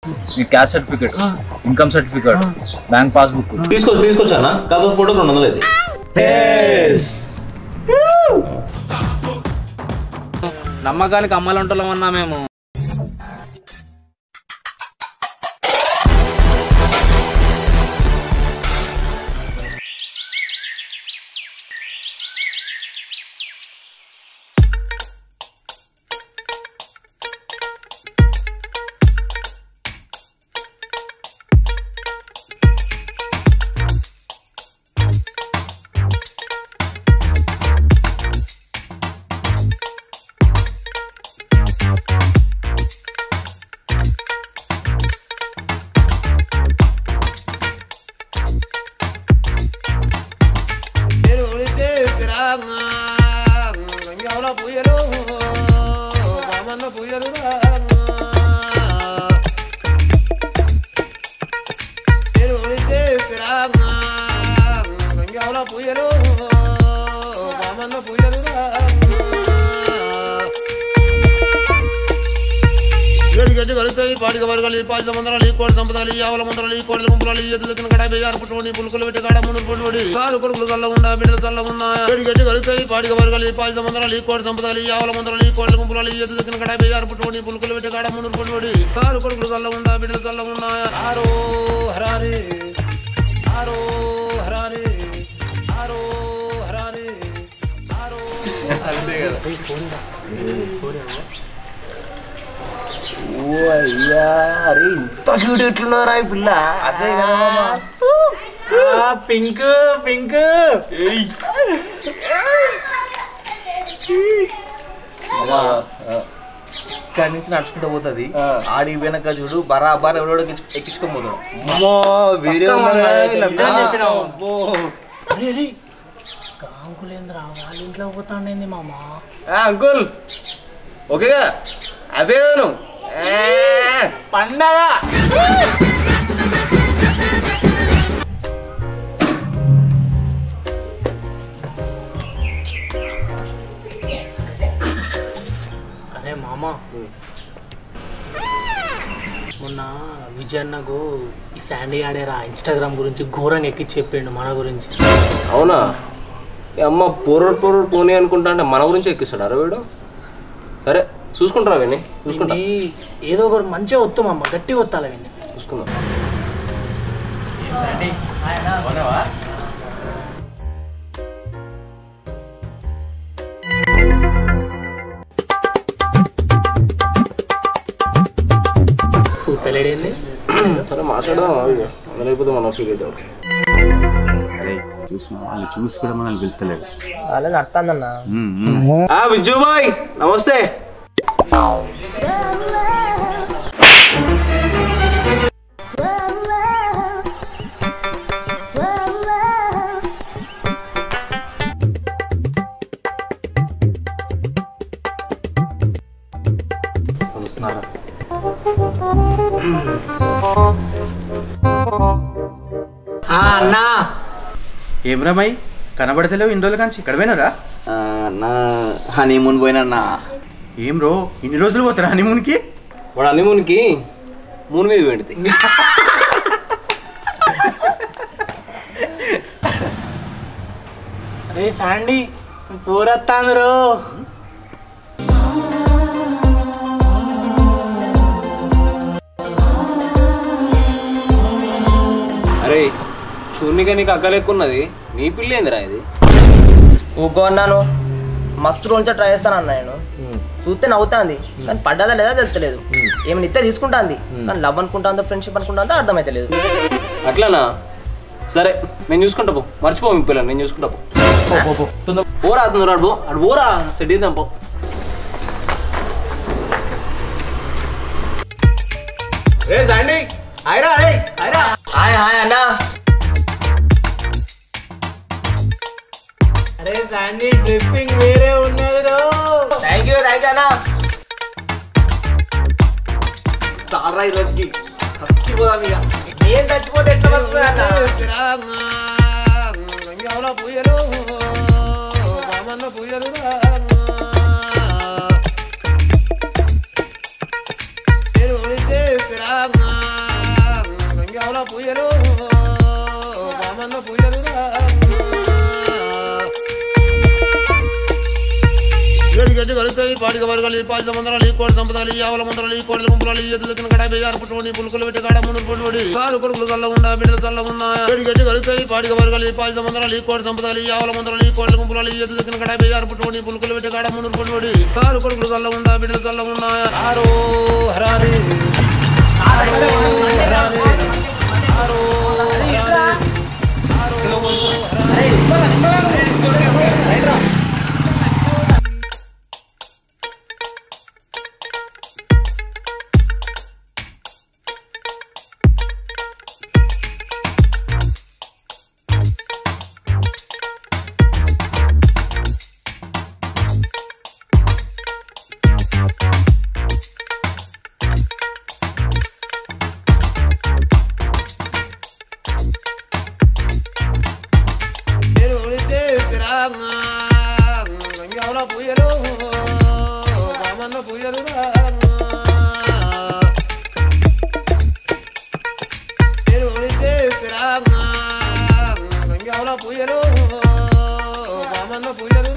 మీ caste certificate income certificate bank passbook తీసుకొచ్చి తీసుకొచ్చా అన్న కాకపోతే ఫోటో రెండు వందలు అయితే నమ్మకానికి అమ్మాలంటున్నాం అన్నా మేము గడ్డి కలుస్తాయి పాడిక వర్గాలు పాది మందరాలు ఈ కోడి సంపదాలు ఈ ఆవుల మందరాలు ఈ కోడి గుంపురాలు ఈ ఎద్దు దక్కిన కడ బేజారు పుట్టుబడి పులుకులు పెట్టి కాడ మునులు పుట్టుబడి కారు కొడుకులు చల్లగుండా బిడ్డలు చల్లగున్నా గడ్డి గడ్డి కలుస్తాయి పాడిక వర్గాలు ఈ పాది మందరాలు ఈ కోడి సంపదాలు ఈ ఆవుల మందరాలు ఈ కోడి గుంపురాలు ఈ ఎద్దు దక్కిన కడ బేజారు పుట్టుబడి పులుకులు పెట్టి కాడ మునులు పుట్టుబడి కారు కొడుకులు చల్లగుండా బిడ్డలు చల్లగున్నా ఆరో హరారి ఆరో హరారి ఆరో హరారి ఆరో ఇంత క్యూట్ ఎట్లున్నారా ఈ పిల్ల అదే పింక్ పింక్ ఇక్కడి నుంచి నడుచుకుంటూ పోతుంది ఆడి వెనక చూడు బరాబర్ ఎవడో ఎక్కించుకొని పోతాడు వీడియో కాంకులేంద్రా వాళ్ళ ఇంట్లో పోతాండేంది మామ అంకుల్ ఓకేగా అదే నువ్వు పండగ అరే మామ మొన్న విజయ్ అన్నకు ఈ శాండీ ఆడేరా ఇన్స్టాగ్రామ్ గురించి ఘోరంగా ఎక్కి చెప్పిండు మన గురించి అవునా ఈ అమ్మ పొరడు పొరడు పోనీ అనుకుంటా అంటే మన గురించి ఎక్కిస్తాడు అరే వీడు సరే చూసుకుంటారా విని చూసుకుంటా వీడిని ఏదో ఒకటి మంచిగా వస్తాం అమ్మ గట్టిగా వత్తాలి వీడిని చూసుకుందాం చూస్తలేడేంది సరే మాట్లాడదాం అది లేకపోతే మనం ఫీల్ అవుతాం అరే చూసిన వాళ్ళు చూసి కూడా మనల్ని వెళ్తలేరు అలాగే అర్థందన్నా ఆ విజుబాయ్ నమస్తే అన్నా ఏం రమై కనబడతలేవు ఇన్ని రోజుల కాంచి ఇక్కడ పోయినారా నా హనీమూన్ పోయినా ఏం రో ఇన్ని రోజులు పోతారా హనీమూన్కి వాడు హనీమూన్కి మూడు మీద పెడితే అరే శాండీ పూరత్తాందరు అరే చూర్నిగా నీకు అక్కలెక్కున్నది నీ పిల్ల ఏందిరా ఇది ఊకో అన్నాను మస్తు రోజు ట్రై చేస్తాను అన్న నేను చూస్తే నవ్వుతాంది కానీ పడ్డదా లేదా తెలుస్తలేదు ఏమైనా ఇస్తే తీసుకుంటాంది కానీ లవ్ అనుకుంటాందో ఫ్రెండ్షిప్ అనుకుంటాందో అర్థమైతలేదు అట్లానా సరే నేను చూసుకుంటా పో మర్చిపో మీ పిల్లని నేను చూసుకుంటా పో పో, పో, పో. తొందర పోరా అతను రాడు పో అటు పోరా సెట్ చేద్దాం పో రే సండి అయిరా రే అయిరా హాయ్ హాయ్ అన్నా అరే శాండీ డ్రిప్పింగ్ వేరే ఉన్నది రో థ్యాంక్ యూ థ్యాంక్ యూ అన్నా చాలా ఈ రోజుకి చచ్చిపోదాం ఇక ఏం చచ్చిపోతే ఎట్లా వస్తుంది అన్న గంగావల పూయలు బామన్న పూయలు నేను ఒడిసే తిరాగా పుయ్యలు మామన్న పుయ్యలు ఏడు గడ్డి కలుస్తాయి పాడిక వర్గాలు పాలిత మందరాలు కోడి సంపదాలు యావల మందరాలు కోడల ముంపురాలు ఎద్దు దగ్గర కడ బేజారు పుట్టుబడి పులుకులు పెట్టి కాడ మునులు పొడిబడి కారు కొడుకులు చల్ల ఉండా బిడ్డలు చల్ల ఉన్నా ఏడు గడ్డి కలుస్తాయి పాడిక వర్గాలు పాలిత మందరాలు కోడి సంపదాలు యావల మందరాలు కోడల ముంపురాలు ఎద్దు దగ్గర కడ బేజారు పుట్టుబడి పులుకులు పెట్టి కాడ మునులు పొడిబడి కారు కొడుకులు చల్ల ఉండా బిడ్డలు చల్ల ఉన్నా ఆరో హరాని ఆరో హరాని ఆరో హరాని ఆరో హరాని నేను ఒడిసే తిరాగా గంగావల పుయ్యలు మామన్న పుయ్యలు నేను ఒడిసే తిరాగా గంగావల పుయ్యలు మామన్న పుయ్యలు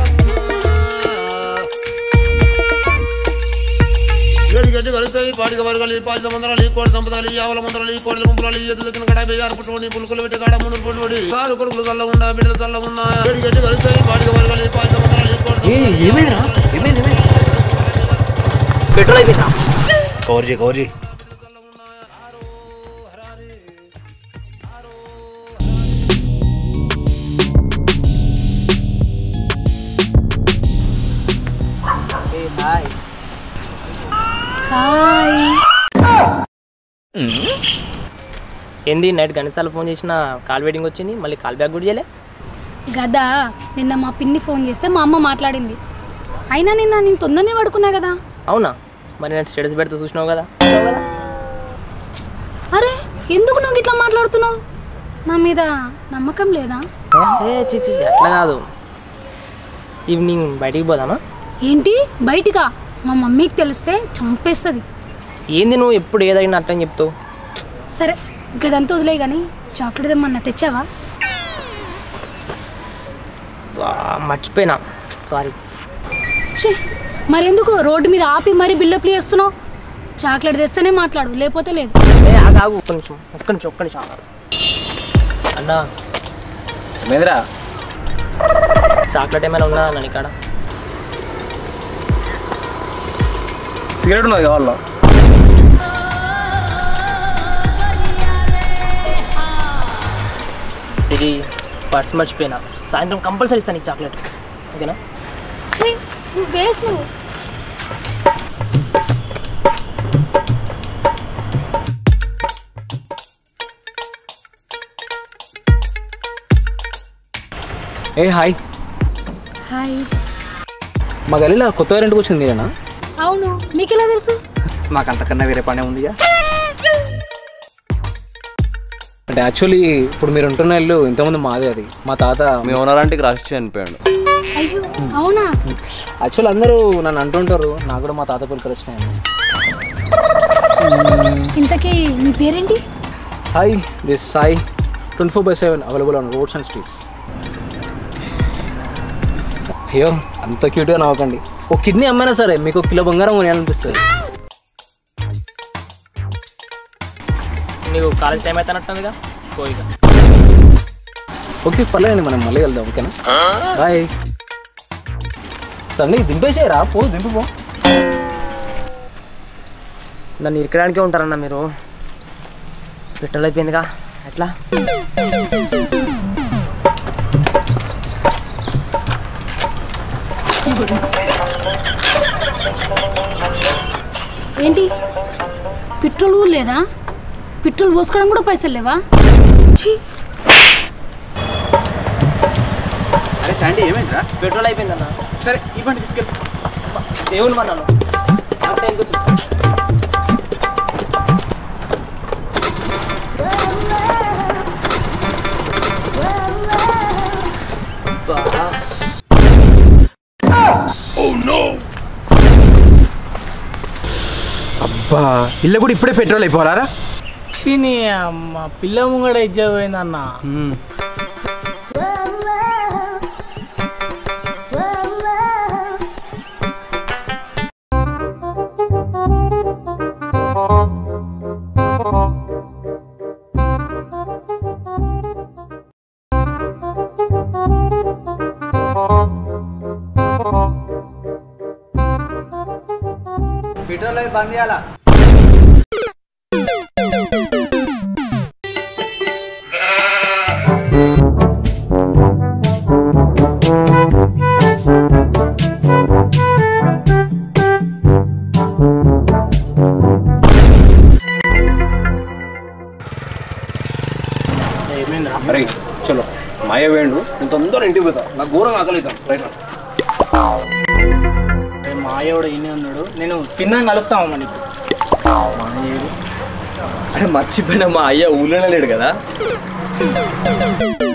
ఏడు గడ్డి కలుస్తాయి పాడిక వర్గాలు పాలిత మందరాలు కోడి సంపదాలు యావల మందరాలు కోడల ముంపురాలు ఎద్దు దగ్గర కడ బేజారు పుట్టుబడి పులుకులు పెట్టి కాడ మునులు పొడిబడి కారు కొడుకులు చల్ల ఉండా బిడ్డలు చల్ల ఉన్నా ఏడు గడ్డి కలుస్తాయి పాడిక వర్గాలు పాలిత మందరాలు కోడి ఏమైందిరా ఏమైంది ఏమైంది పెట్రోల్ అయిపోయిందా కవర్ చేయి కవర్ చేయి హాయ్ ఏంది నైట్ గణిసార్లు ఫోన్ చేసిన కాల్ వెయిటింగ్ వచ్చింది మళ్ళీ కాల్ బ్యాక్ కూడా చేయలే గదా నిన్న మా పిన్ని ఫోన్ చేస్తే మా అమ్మ మాట్లాడింది అయినా నిన్న నేను తొందరనే పడుకున్నా కదా అవునా మరి నేను స్టేటస్ పెడితే చూసినావు కదా అరే ఎందుకు నువ్వు ఇట్లా మాట్లాడుతున్నావు నా మీద నమ్మకం లేదా ఏ చిచ్చి అట్లా కాదు ఈవినింగ్ బయటికి పోదామా ఏంటి బయటికా మా మమ్మీకి తెలిస్తే చంపేస్తుంది ఏంది నువ్వు ఎప్పుడు ఏదైనా అట్లని చెప్తావు సరే గదంతా వదిలే కానీ చాక్లెట్ ఏమన్నా తెచ్చావా వా, మర్చిపోయినా సారీ ఛీ మరెందుకు రోడ్డు మీద ఆపి మరీ బిల్డప్లు చేస్తున్నావు చాక్లెట్ తెస్తేనే మాట్లాడు లేకపోతే లేదు ఏ ఆగు ఆగు ఒక్క నిమిషం ఒక్క నిమిషం ఒక్క నిమిషం ఆగు. అన్నా మేదరా చాక్లెట్ ఏమైనా ఉన్నదా అన్న ఇక్కడ సిగరెట్ ఉన్నది కావాలా సిరి పర్స్ మర్చిపోయినా సాయంత్రం కంపల్సరీ ఇస్తాను నీకు చాక్లెట్ ఓకేనా ఛీ నువ్వు వేస్ట్ నువ్వు ఏ హాయ్ హాయ్ మా గల్లీలో కొత్త రెంట్కి వచ్చింది మీరేనా అవును మీకెలా తెలుసు మాకు అంతకన్నా వేరే పనే ఉందిగా అంటే యాక్చువల్లీ ఇప్పుడు మీరు ఉంటున్న ఇల్లు ఇంతకుముందు మాదే అది మా తాత మీ ఓనర్ ఆంటీకి రాసి చనిపోయాడు అయ్యో అవునా యాక్చువల్ అందరూ నన్ను అంటుంటారు నాకు కూడా మా తాత పిల్లలు వచ్చినాయని ఇంతకీ మీ పేరేంటి hi this Sai twenty four by seven available on roads and streets అయ్యో అంత క్యూట్గా నవ్వకండి ఒక కిడ్నీ అమ్మైనా సరే మీకు ఒక కిలో బంగారం కొనియాలనిపిస్తుంది నీకు కాలేజ్ టైం అయితే అన్నట్టుందిగా పోయిగా ఓకే పర్లేదండి మనం మళ్ళీ వెళ్దాం ఓకేనా బాయ్ సన్నీ దింపేసేయరా పో దింపు పో నన్ను ఇరకడానికే ఉంటారన్న మీరు పెట్రోల్ అయిపోయిందిగా ఎట్లా ఏంటి పెట్రోల్ కూడా లేదా పెట్రోల్ పోసుకోవడం కూడా పైసలు లేవా ఛీ అరే శాండీ ఏమైందిరా పెట్రోల్ అయిపోయిందన్న సరే ఇవ్వండి తీసుకెళ్ళి దేవుని మన్నాను నాకు టైంకి వచ్చి అబ్బా ఇల్లు కూడా ఇప్పుడే పెట్రోల్ అయిపోవాలా చీని అమ్మ పిల్ల ముంగడ ఇజ్జత్ పోయిందన్న పెట్రోల్ అయితే బంద్ చేయాలా ఏమైందిరా అరే చలో మాయ వేయండు నేను తొందర ఇంటికి పోతా నాకు ఘోరంగా ఆకలి అవుతాను రైట్ రా. అరే మాయోడు ఈయనే ఉన్నాడు నేను తిన్నాక కలుస్తామమ్మ నీకు అరే మర్చిపోయినా మా అయ్య ఊళ్ళోనే లేడు కదా